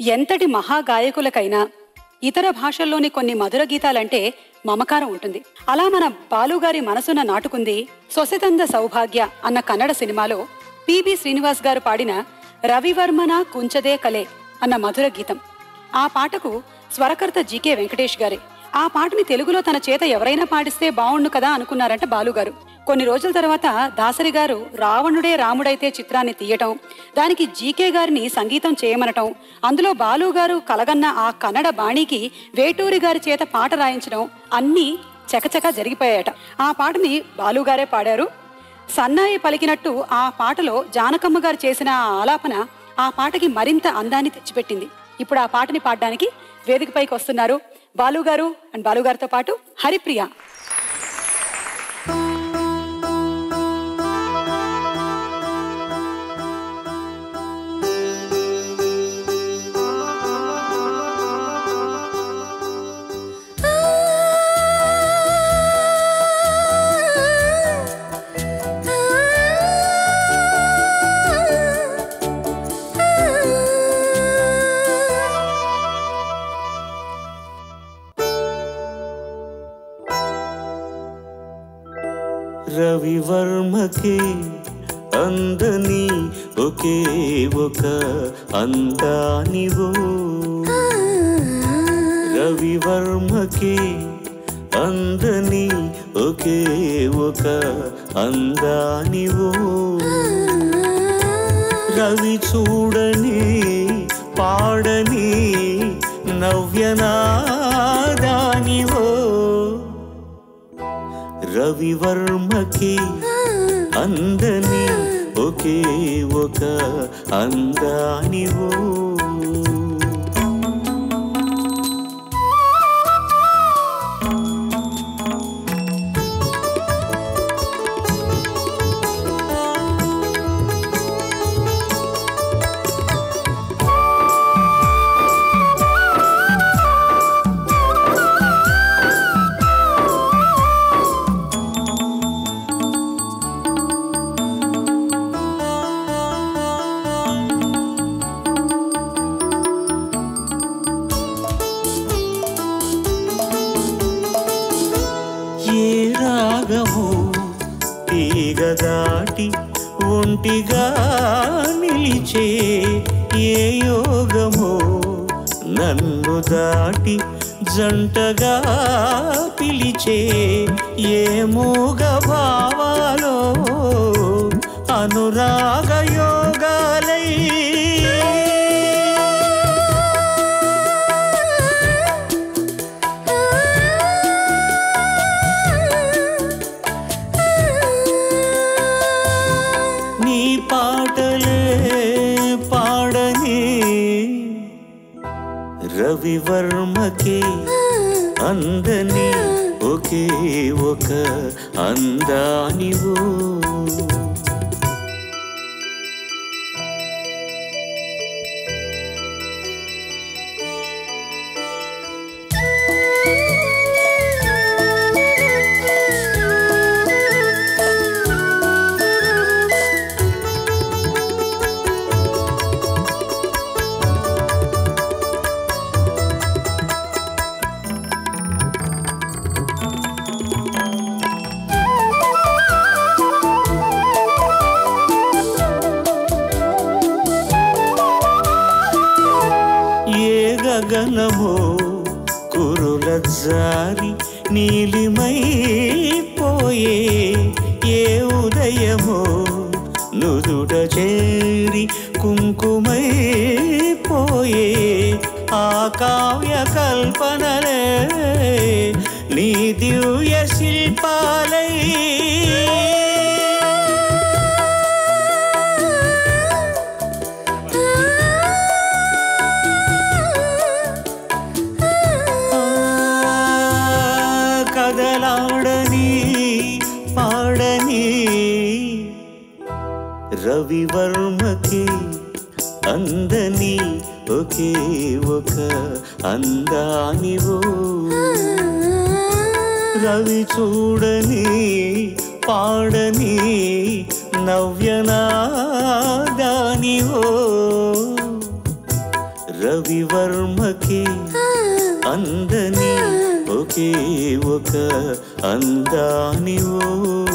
ఎంతటి మహాగాయకులకైనా ఇతర భాషల్లోని కొన్ని మధుర గీతాలంటే మమకారం ఉంటుంది అలా మన బాలుగారి మనసున నాటుకుంది సొసెతంద సౌభాగ్య అన్న కన్నడ సినిమాలో పిబి శ్రీనివాస్ గారు పాడిన రవివర్మన కుంచదే కలే అన్న మధుర గీతం ఆ పాటకు స్వరకర్త జీకే వెంకటేష్ గారే ఆ పాటని తెలుగులో తన చేత ఎవరైనా పాడిస్తే బావుండు కదా అనుకున్నారంట బాలుగారు కొన్ని రోజుల తర్వాత దాసరి గారు రావణుడే రాముడైతే చిత్రాన్ని తీయటం దానికి జీకే గారిని సంగీతం చేయమనటం అందులో బాలు గారు కలగన్న ఆ కన్నడ బాణీకి వేటూరి గారి చేత పాట రాయించడం అన్నీ చకచక జరిగిపోయాయట ఆ పాటని బాలుగారే పాడారు సన్నాయి పలికినట్టు ఆ పాటలో జానకమ్మ గారు చేసిన ఆ ఆలాపన ఆ పాటకి మరింత అందాన్ని తెచ్చిపెట్టింది ఇప్పుడు ఆ పాటని పాడడానికి వేదికపైకి వస్తున్నారు బాలుగారు అండ్ బాలుగారితో పాటు హరిప్రియ రవివర్మకి అందని ఒకే ఒక అందానివో రవివర్మకి అందని ఒకే ఒక అందానివో రవి చూడని పాడని నవ్యనాదానివో రవివర్మకి అందని ఒకే ఒక అందానివో ఏ రాగము తీగ దాటి ఒంటిగా నిలిచే ఏ యోగమో నన్ను దాటి జంటగా పిలిచే ఏ మూగ భావాలో అనురాగ యోగాలై నీ పాటలే పాడని రవివర్మకి అందని ఒకే ఒక అందానివో ఏ గగనమో కురుల జారి నీలిమై పోయే ఏ ఉదయమో నుదుట చేరి కుంకుమై పోయే ఆ కావ్య కల్పనలే నీ దివ్య శిల్పాలై కదలాడని పాడని రవివర్మకి అందని ఒకే ఒక అందానివో రవి చూడని పాడని నవ్యనాదానివో రవివర్మకి అందని ఒకే ఒక అందాని ఓ